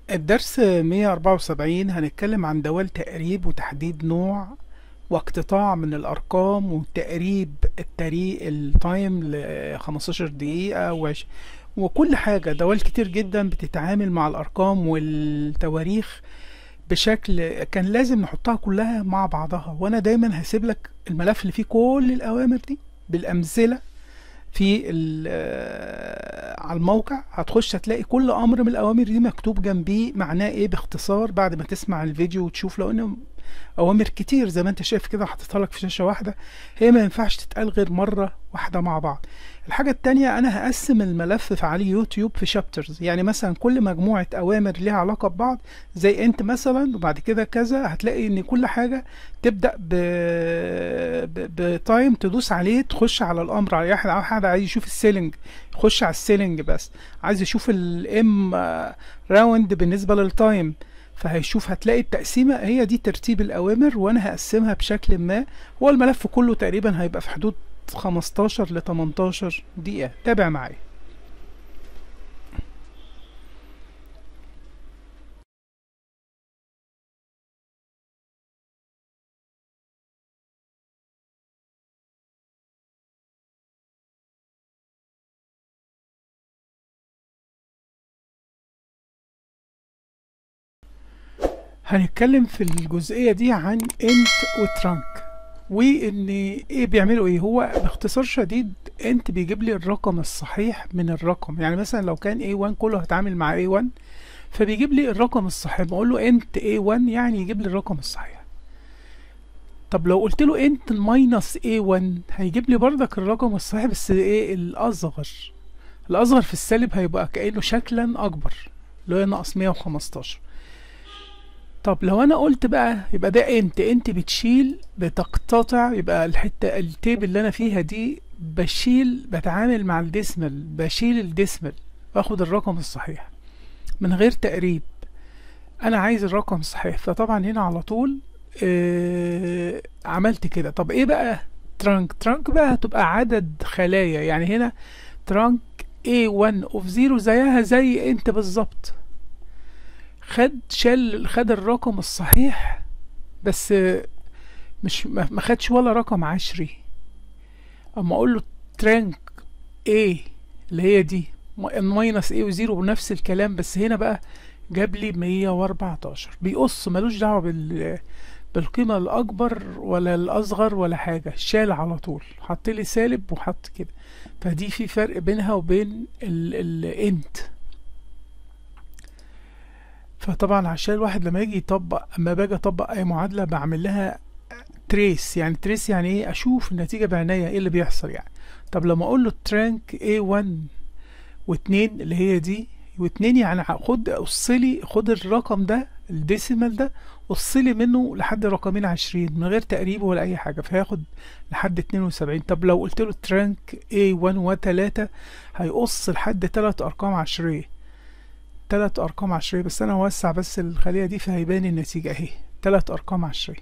الدرس 174 هنتكلم عن دوال تقريب وتحديد نوع واقتطاع من الأرقام وتقريب التاريخ التايم ل 15 دقيقة وش وكل حاجة دوال كتير جدا بتتعامل مع الأرقام والتواريخ بشكل كان لازم نحطها كلها مع بعضها وأنا دايما هسيب لك الملف اللي فيه كل الأوامر دي بالأمثلة في على الموقع هتخش هتلاقي كل امر من الاوامر دي مكتوب جنبيه معناه ايه باختصار بعد ما تسمع الفيديو وتشوف لو انه اوامر كتير زي ما انت شايف كده حاططها لك في شاشه واحده هي ما ينفعش تتقال غير مره واحده مع بعض الحاجه التانية انا هقسم الملف في على يوتيوب في شابترز يعني مثلا كل مجموعه اوامر ليها علاقه ببعض زي انت مثلا وبعد كده كذا هتلاقي ان كل حاجه تبدا ب بتايم تدوس عليه تخش على الامر على واحد واحد عايز يشوف السيلينج يخش على السيلينج بس عايز يشوف الام راوند بالنسبه للتايم فهيشوف هتلاقي التقسيمة هي دي ترتيب الأوامر وأنا هقسمها بشكل ما هو الملف كله تقريبا هيبقى في حدود 15 ل 18 دقيقة تابع معايا هنتكلم في الجزئية دي عن انت وترانك وان ايه بيعملوا ايه هو باختصار شديد انت بيجيب لي الرقم الصحيح من الرقم يعني مثلا لو كان A1 كله هتعامل مع A1 فبيجيب لي الرقم الصحيح بقول له انت A1 يعني يجيب لي الرقم الصحيح طب لو قلت له انت ماينس A1 هيجيب لي بردك الرقم الصحيح بس ايه الاصغر الاصغر في السالب هيبقى كأنه شكلا اكبر اللي هو ناقص 115 طب لو انا قلت بقى يبقى ده انت انت بتشيل بتقتطع يبقى الحته التيب اللي انا فيها دي بشيل بتعامل مع الديسمل بشيل الديسمل باخد الرقم الصحيح من غير تقريب انا عايز الرقم الصحيح فطبعا هنا على طول آه عملت كده طب ايه بقى ترانك ترانك بقى هتبقى عدد خلايا يعني هنا ترانك A1 of 0 زيها زي انت بالظبط خد شال خد الرقم الصحيح بس مش ما خدش ولا رقم عشري اما اقول له ترانك ايه اللي هي دي ماينس ايه وزيرو ونفس الكلام بس هنا بقى جاب لي 114 بيقص ملوش دعوه بال بالقيمه الاكبر ولا الاصغر ولا حاجه شال على طول حط لي سالب وحط كده فدي في فرق بينها وبين الانت فطبعا عشان الواحد لما يجي يطبق اما باجي اطبق اي معادله بعمل لها تريس يعني تريس يعني ايه اشوف النتيجه بعينيا ايه اللي بيحصل يعني طب لما اقول له ترانك A1 و2 اللي هي دي و2 يعني خد قصلي خد الرقم ده الديسيمال ده قصلي منه لحد رقمين عشرين من غير تقريب ولا اي حاجه فهياخد لحد 72 طب لو قلت له ترانك A1 و3 هيقص لحد 3 ارقام عشريه تلات أرقام عشرية بس أنا هوسع بس الخلية دي فهيبان النتيجة أهي تلات أرقام عشرية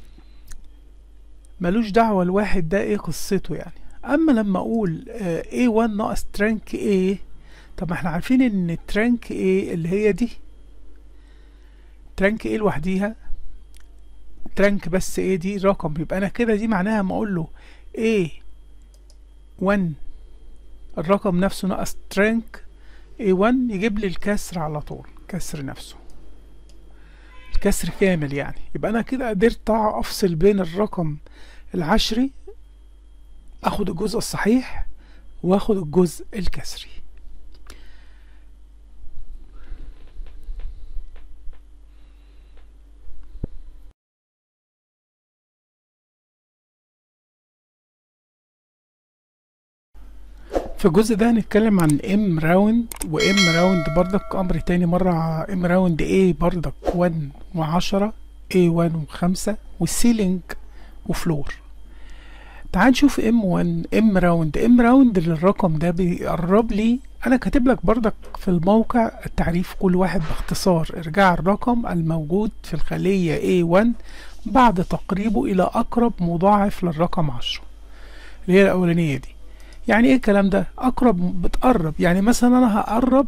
ملوش دعوة الواحد ده إيه قصته يعني أما لما أقول آه A1 ناقص ترانك A طب ما احنا عارفين إن ترانك A اللي هي دي ترانك A لوحديها ترانك بس A دي رقم يبقى أنا كده دي معناها ما أقول له A1 الرقم نفسه ناقص ترانك A1 يجيب لي الكسر على طول كسر نفسه الكسر كامل يعني يبقى انا كده قدرت افصل بين الرقم العشري اخد الجزء الصحيح واخد الجزء الكسري في الجزء ده هنتكلم عن ام راوند وام راوند بردك امر تاني مرة ام راوند ايه بردك 1 و10 اي 1 و5 والسيلينج وفلور تعال نشوف ام 1 ام راوند ام راوند للرقم ده بيقرب لي انا كاتب لك بردك في الموقع التعريف كل واحد باختصار ارجاع الرقم الموجود في الخلية A1 بعد تقريبه الى اقرب مضاعف للرقم 10 اللي هي الاولانية دي يعني ايه الكلام ده اقرب بتقرب يعني مثلا انا هقرب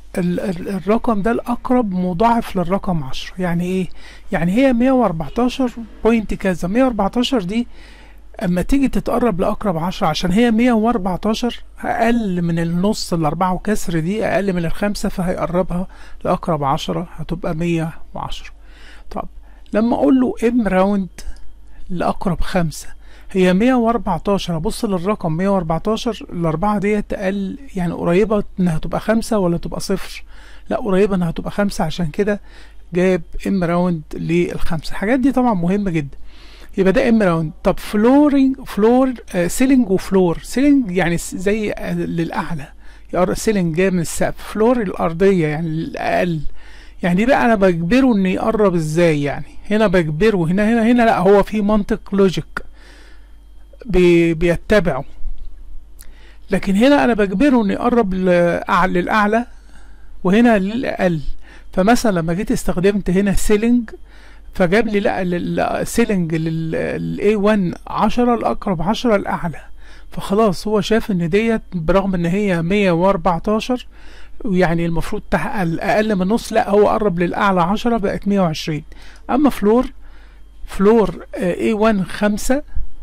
ال ال الرقم ده الأقرب مضاعف للرقم عشرة يعني ايه؟ يعني هي مية وأربعتاشر بوينت كذا مية وأربعتاشر دي اما تيجي تتقرب لأقرب عشرة عشان هي مية وأربعتاشر أقل من النص الأربعة وكسر دي أقل من الخمسة فهيقربها لأقرب عشرة هتبقى مية وعشرة طب لما أقول له ام راوند لأقرب خمسة هي مية وأربعتاشر أبص للرقم مية وأربعتاشر الأربعة ديت أقل يعني قريبة إنها تبقى خمسة ولا تبقى صفر لا قريبة إنها تبقى خمسة عشان كده جايب ام راوند للخمسة الحاجات دي طبعا مهمة جدا يبقى ده ام راوند طب فلورينج فلور آه سيلينج وفلور سيلينج يعني س- زي آه للأعلى يقرب سيلينج جاي من السقف فلور الأرضية يعني الأقل يعني بقى انا بجبره انه يقرب ازاي يعني هنا بجبره هنا هنا هنا لا هو في منطق لوجيك بي بيتبعه لكن هنا انا بجبره انه يقرب لأعلى للاعلى وهنا للاقل فمثلا لما جيت استخدمت هنا سيلينج فجاب لي لا سيلينج للاي 1 10 الاقرب 10 الاعلى فخلاص هو شاف ان ديت برغم ان هي 114 ويعني المفروض تحقق اقل من نص لا هو قرب للاعلى 10 بقت 120 اما فلور فلور اي 1 5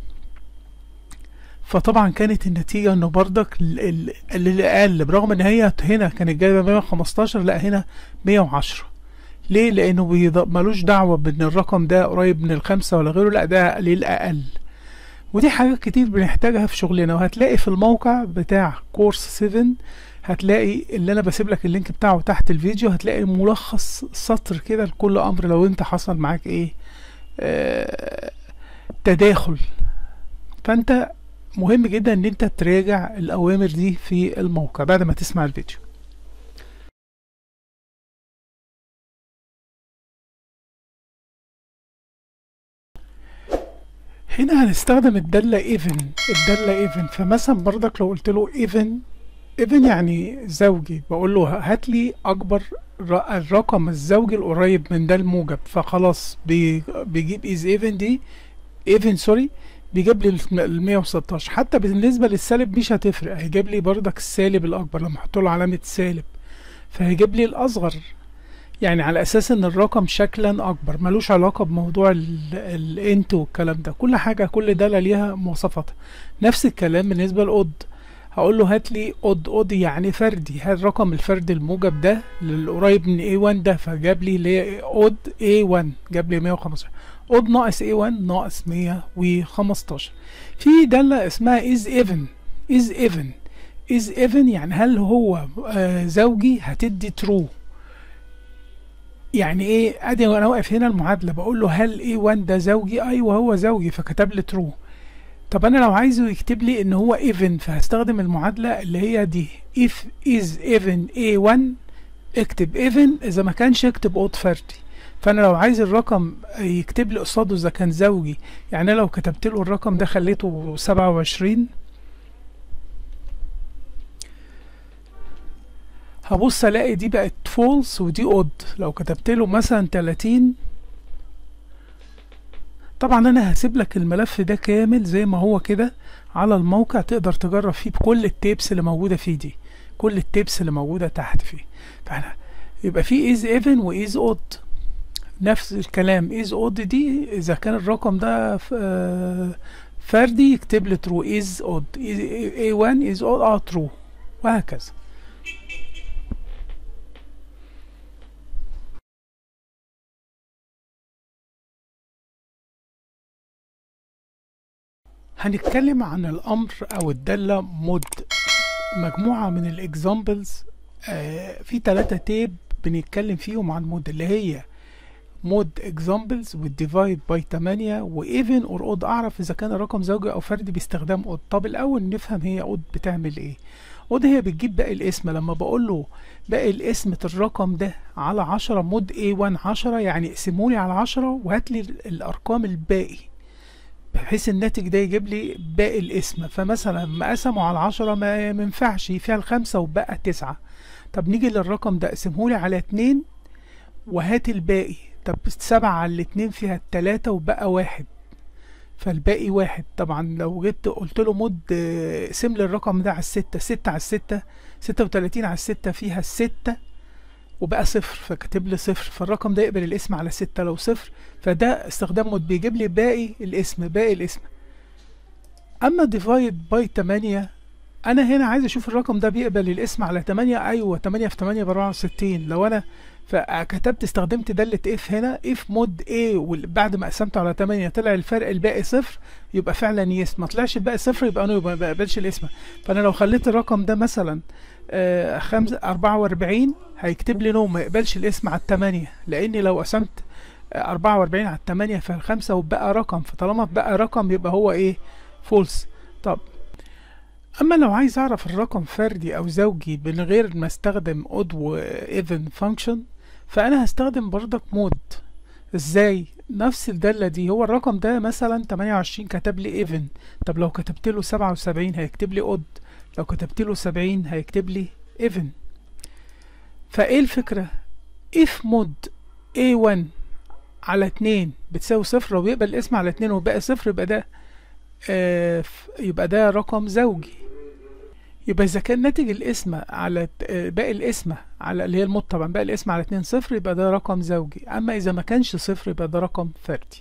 فطبعا كانت النتيجة انه برضك ال- ال- اللي اقل برغم ان هي هنا كانت جايبة 115 لا هنا 110 ليه لانه بيض- ملوش دعوة بان الرقم ده قريب من الخمسة ولا غيره لا ده للاقل ودي حاجات كتير بنحتاجها في شغلنا وهتلاقي في الموقع بتاع كورس 7 هتلاقي اللي انا بسيب لك اللينك بتاعه تحت الفيديو هتلاقي ملخص سطر كده لكل امر لو انت حصل معاك ايه آه تداخل فانت مهم جدا ان انت تراجع الاوامر دي في الموقع بعد ما تسمع الفيديو هنا هنستخدم الدالة even الدالة even فمثلا برضك لو قلت له even even يعني زوجي بقول له هات لي اكبر ر- الرقم الزوجي القريب من ده الموجب فخلاص بي بيجيب is even دي even سوري بيجيب لي ال 116 حتى بالنسبة للسالب مش هتفرق هيجيب لي برضك السالب الأكبر لما أحط له علامة سالب فهيجيب لي الأصغر يعني على أساس إن الرقم شكلا أكبر ملوش علاقة بموضوع الانت والكلام ده كل حاجة كل دالة ليها مواصفاتها نفس الكلام بالنسبة لأود هقول له هات لي أود أود يعني فردي هات رقم الفرد الموجب ده للقريب من A1 ده فجاب لي اللي هي أود A1 جاب لي 115 اود ناقص A1 ناقص 115 في دالة اسمها is even is even is even يعني هل هو آه زوجي هتدي true يعني ايه ادي وانا واقف هنا المعادلة بقول له هل A1 ده زوجي ايوه هو زوجي فكتب لي true طب انا لو عايزه يكتب لي ان هو even فهستخدم المعادلة اللي هي دي if is even A1 اكتب even اذا ما كانش اكتب odd فردي فانا لو عايز الرقم يكتب لي قصاده اذا كان زوجي يعني أنا لو كتبت له الرقم ده خليته سبعة وعشرين هبص الاقي دي بقت فولس ودي اود لو كتبت له مثلا تلاتين طبعا انا هسيب لك الملف ده كامل زي ما هو كده على الموقع تقدر تجرب فيه بكل التيبس اللي موجودة فيه دي كل التيبس اللي موجودة تحت فيه فاحنا يبقى في is even و is odd نفس الكلام is odd دي اذا كان الرقم ده فردي يكتب لي true is odd a1 is odd اه true وهكذا هنتكلم عن الامر او الدالة مود مجموعة من الاكزامبلز آه في ثلاثة تيب بنتكلم فيهم عن مود اللي هي مود اكزامبلز والديفايد باي 8 وايفن اور اود اعرف اذا كان الرقم زوجي او فردي باستخدام اود طب الاول نفهم هي اود بتعمل ايه اود هي بتجيب باقي الاسم لما بقول له باقي الاسم الرقم ده على 10 مود A1 10 يعني اقسموا لي على 10 وهات لي الارقام الباقي بحيث الناتج ده يجيب لي باقي الاسم فمثلا لما قسموا على 10 ما ينفعش فيها الخمسة وبقى تسعة طب نيجي للرقم ده اقسمه لي على اتنين وهات الباقي طب سبعة على الاتنين فيها التلاتة وبقى واحد فالباقي واحد طبعا لو جبت قلت له مد قسم لي الرقم ده على الستة ستة على الستة ستة وتلاتين على الستة فيها الستة وبقى صفر فكاتب لي صفر فالرقم ده يقبل الاسم على ستة لو صفر فده استخدام مود بيجيب لي باقي الاسم باقي الاسم اما ديفايد باي 8 انا هنا عايز اشوف الرقم ده بيقبل الاسم على 8 ايوه 8 في 8 ب 64 لو انا فكتبت استخدمت دالة اف هنا اف مود A وبعد ما قسمته على 8 طلع الفرق الباقي صفر يبقى فعلا يس ما طلعش الباقي صفر يبقى نو ما بقبلش الاسم فانا لو خليت الرقم ده مثلا آه خمسة أربعة وأربعين هيكتب لي نو ما يقبلش الاسم على التمانية لأني لو قسمت أربعة وأربعين على التمانية فالخمسة وبقى رقم فطالما بقى رقم يبقى هو إيه فولس طب اما لو عايز اعرف الرقم فردي او زوجي من غير ما استخدم odd و even function فانا هستخدم بردك مود ازاي نفس الدالة دي هو الرقم ده مثلا 28 كتب لي even طب لو كتبت له 77 هيكتب لي odd لو كتبت له 70 هيكتب لي even فايه الفكرة if مود a1 على 2 بتساوي صفر وبيقبل الاسم على 2 وباقي صفر يبقى ده آه يبقى ده رقم زوجي يبقى إذا كان ناتج الاسم على باقي الاسم على اللي هي المود طبعا باقي الاسم على 2 صفر يبقى ده رقم زوجي أما إذا ما كانش صفر يبقى ده رقم فردي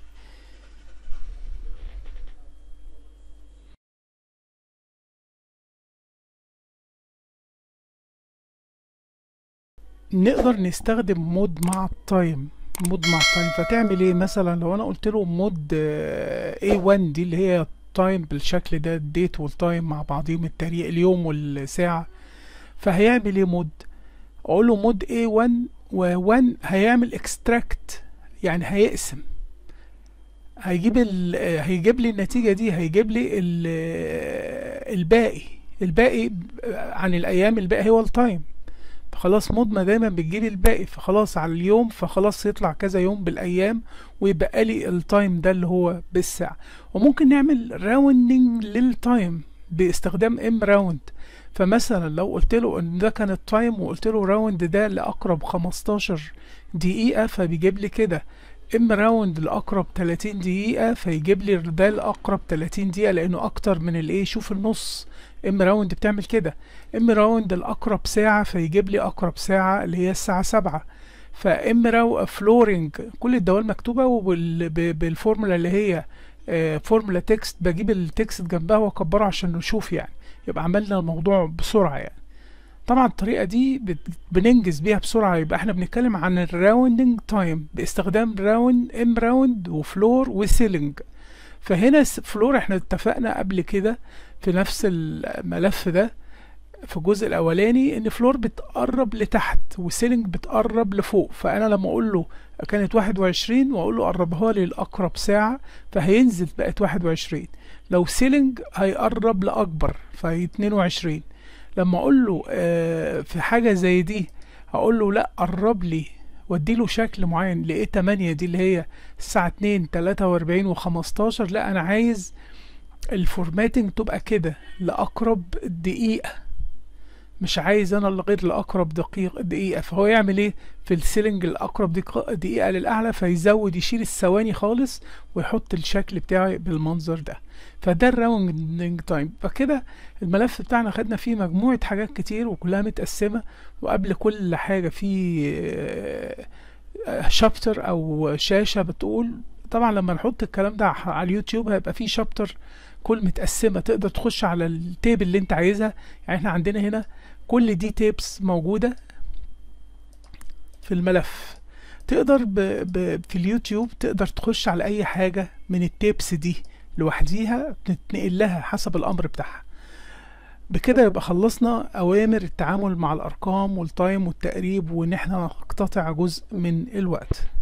نقدر نستخدم مود مع التايم مود مع التايم فتعمل ايه مثلا لو انا قلت له مود A1 دي اللي هي التايم بالشكل ده الديت والتايم مع بعضهم التاريخ اليوم والساعة فهيعمل ايه مود اقول له مود A1 و1 هيعمل اكستراكت يعني هيقسم هيجيب ال هيجيب لي النتيجة دي هيجيب لي الباقي الباقي عن الايام الباقي هو التايم فخلاص مود ما دايما بتجيب الباقي فخلاص على اليوم فخلاص يطلع كذا يوم بالايام ويبقى لي التايم ده اللي هو بالساعة وممكن نعمل راوندنج للتايم باستخدام ام راوند فمثلا لو قلت له ان ده كان التايم وقلت له راوند ده لاقرب 15 دقيقة فبيجيب لي كده ام راوند لاقرب 30 دقيقة فيجيب لي ده لاقرب 30 دقيقة لانه اكتر من الايه شوف النص ام راوند بتعمل كده ام راوند الاقرب ساعة فيجيب لي اقرب ساعة اللي هي الساعة سبعة فام راو فلورنج كل الدوال مكتوبة وبالفورمولا اللي هي فورمولا تكست بجيب التكست جنبها واكبره عشان نشوف يعني يبقى عملنا الموضوع بسرعة يعني طبعا الطريقة دي بننجز بيها بسرعة يبقى احنا بنتكلم عن الراوندنج تايم باستخدام راوند ام راوند وفلور وسيلينج فهنا فلور احنا اتفقنا قبل كده في نفس الملف ده في الجزء الاولاني ان فلور بتقرب لتحت وسيلينج بتقرب لفوق فانا لما اقول له كانت واحد وعشرين واقول له قربها لي لاقرب ساعة فهينزل بقت واحد وعشرين لو سيلينج هيقرب لاكبر فهي اتنين وعشرين لما اقول له آه في حاجة زي دي هقول له لا قرب لي واديله شكل معين لقيت 8 دي اللي هي الساعة 2 43 و15 لا انا عايز الفورماتنج تبقى كده لأقرب دقيقة مش عايز انا غير لأقرب دقيقة دقيقة فهو يعمل ايه في السيلنج الأقرب دقيقة للأعلى فيزود يشيل الثواني خالص ويحط الشكل بتاعي بالمنظر ده فده الراوندنج تايم فكده الملف بتاعنا خدنا فيه مجموعة حاجات كتير وكلها متقسمة وقبل كل حاجة في شابتر او شاشة بتقول طبعا لما نحط الكلام ده على اليوتيوب هيبقى فيه شابتر كل متقسمة تقدر تخش على التيب اللي انت عايزها يعني احنا عندنا هنا كل دي تيبس موجودة في الملف تقدر ب ب في اليوتيوب تقدر تخش على اي حاجة من التيبس دي لوحديها بتتنقل لها حسب الامر بتاعها بكده يبقى خلصنا اوامر التعامل مع الارقام والتايم والتقريب وان احنا نقتطع جزء من الوقت